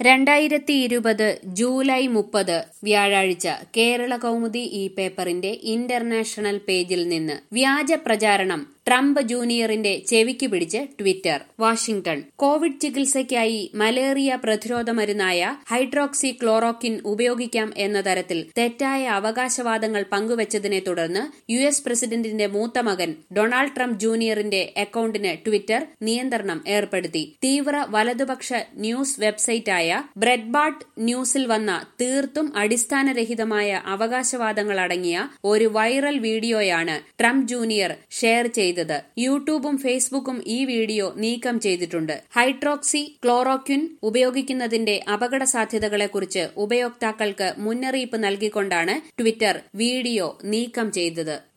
രണ്ടായിരത്തി ഇരുപത് ജൂലൈ മുപ്പത് വ്യാഴാഴ്ച കേരള കൗമുദി ഈ പേപ്പറിന്റെ ഇന്റർനാഷണൽ പേജിൽ നിന്ന് വ്യാജ പ്രചാരണം ട്രംപ് ജൂനിയറിന്റെ ചെവിക്ക് പിടിച്ച് ട്വിറ്റർ വാഷിംഗ്ടൺ കോവിഡ് ചികിത്സയ്ക്കായി മലേറിയ പ്രതിരോധ മരുന്നായ ഹൈഡ്രോക്സി ക്ലോറോക്കിൻ ഉപയോഗിക്കാം എന്ന തരത്തിൽ തെറ്റായ അവകാശവാദങ്ങൾ പങ്കുവച്ചതിനെ തുടർന്ന് യു എസ് പ്രസിഡന്റിന്റെ മൂത്ത മകൻ ഡൊണാൾഡ് ട്രംപ് ജൂനിയറിന്റെ അക്കൌണ്ടിന് ട്വിറ്റർ നിയന്ത്രണം ഏർപ്പെടുത്തി തീവ്ര വലതുപക്ഷ ന്യൂസ് വെബ്സൈറ്റായ ബ്രെഡ്ബാർട്ട് ന്യൂസിൽ വന്ന തീർത്തും അടിസ്ഥാനരഹിതമായ അവകാശവാദങ്ങൾ അടങ്ങിയ ഒരു വൈറൽ വീഡിയോയാണ് ട്രംപ് ജൂനിയർ ഷെയർ ചെയ്തത് യൂട്യൂബും ഫേസ്ബുക്കും ഈ വീഡിയോ നീക്കം ചെയ്തിട്ടുണ്ട് ഹൈഡ്രോക്സി ക്ലോറോക്വിൻ ഉപയോഗിക്കുന്നതിന്റെ അപകട സാധ്യതകളെക്കുറിച്ച് ഉപയോക്താക്കൾക്ക് മുന്നറിയിപ്പ് നൽകിക്കൊണ്ടാണ് ട്വിറ്റർ വീഡിയോ നീക്കം ചെയ്തത്